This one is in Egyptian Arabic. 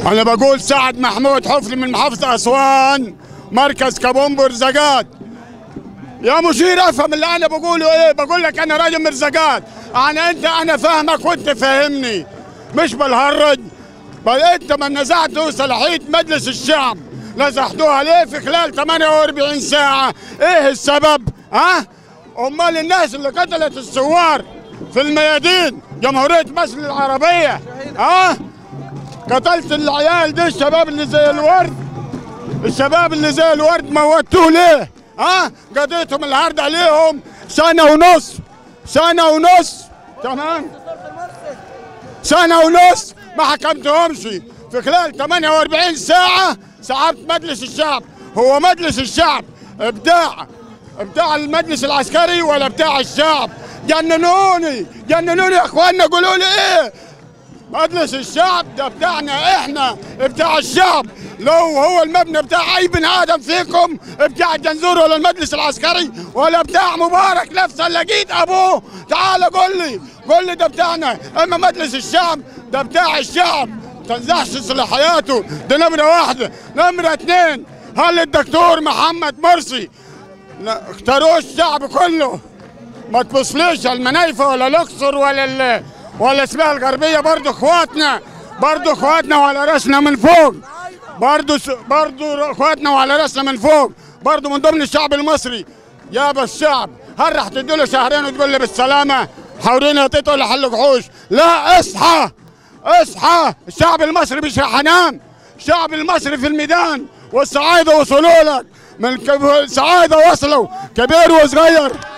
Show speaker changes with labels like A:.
A: انا بقول سعد محمود حفني من محافظه اسوان مركز كابومبر زقات يا مشير افهم اللي انا بقوله ايه بقول لك انا راجل من الزقات انا انت انا فاهمك وانت فاهمني مش بالهرج بل انت من نزعتوا صلاحيه مجلس الشعب نزحتوها ليه في خلال 48 ساعه ايه السبب ها امال الناس اللي قتلت الثوار في الميادين جمهوريه مصر العربيه ها قتلت العيال دي الشباب اللي زي الورد الشباب اللي زي الورد موتوه ليه؟ ها؟ قضيتهم الهرد عليهم سنة ونص سنة ونص تمام؟ سنة ونص ما حكمتهمش في خلال 48 ساعة سحبت مجلس الشعب هو مجلس الشعب ابداع ابداع المجلس العسكري ولا بتاع الشعب جننوني جننوني يا اخوانا قولوا لي ايه مجلس الشعب ده بتاعنا احنا بتاع الشعب لو هو المبنى بتاع اي بني ادم فيكم بتاع الجنزور ولا المجلس العسكري ولا بتاع مبارك نفسه اللي جيت ابوه تعال قول لي قول لي ده بتاعنا اما مجلس الشعب ده بتاع الشعب تنزحش صلاحياته ده نمره واحده نمره اثنين هل الدكتور محمد مرسي لا، اختاروه الشعب كله ما تبصليش المنايفة ولا الاقصر ولا ال... ولا اسمها الغربيه برضه اخواتنا برضه اخواتنا وعلى راسنا من فوق برضه س... برضه اخواتنا وعلى راسنا من فوق برضه من ضمن الشعب المصري يابا الشعب هل راح تدوا شهرين وتقول لي بالسلامه حاورينا يا تيتو ولا حل وحوش لا اصحى اصحى الشعب المصري مش هينام الشعب المصري في الميدان والصعايده وصلوا لك من الصعايده وصلوا كبير وصغير